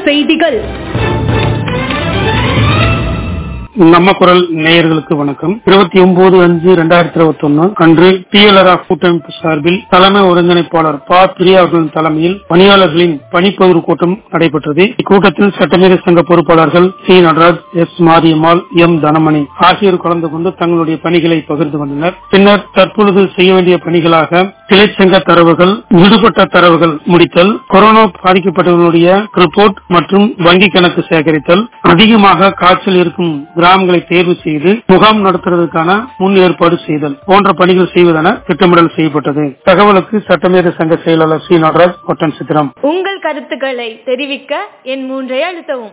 செய்திகள் நம்ம குரல் நேயர்களுக்கு வணக்கம் இருபத்தி ஒன்பது அஞ்சு இரண்டாயிரத்தி இருபத்தி ஒன்னு அன்று டிஎல்ஆர் கூட்டமைப்பு சார்பில் தலைமை ஒருங்கிணைப்பாளர் ப பிரியா அவர்களின் தலைமையில் பணியாளர்களின் பணிப்பகிர்வு கூட்டம் நடைபெற்றது இக்கூட்டத்தில் சட்டமேதை சங்க பொறுப்பாளர்கள் C Nataraj S Mariammal M Thanamani ஆகியோர் கலந்து கொண்டு தங்களுடைய பணிகளை பகிர்ந்து கொண்டனர் பின்னர் தற்பொழுது செய்ய வேண்டிய பணிகளாக கிளைச்சங்க தரவுகள் விடுபட்ட தரவுகள் முடித்தல் கொரோனா பாதிக்கப்பட்டவர்களுடைய ரிப்போர்ட் மற்றும் வங்கி கணக்கு சேகரித்தல் அதிகமாக காய்ச்சல் இருக்கும் கிராமங்களை தேர்வு செய்து முகாம் நடத்துவதற்கான முன் ஏற்பாடு செய்தல் போன்ற பணிகள் செய்வதென திட்டமிடல் செய்யப்பட்டது தகவலுக்கு சட்டமேத சங்க செயலாளர் சி நடராஜ் ஒட்டன் சித்திரம் உங்கள் கருத்துக்களை தெரிவிக்க என் மூன்றை அழுத்தவும்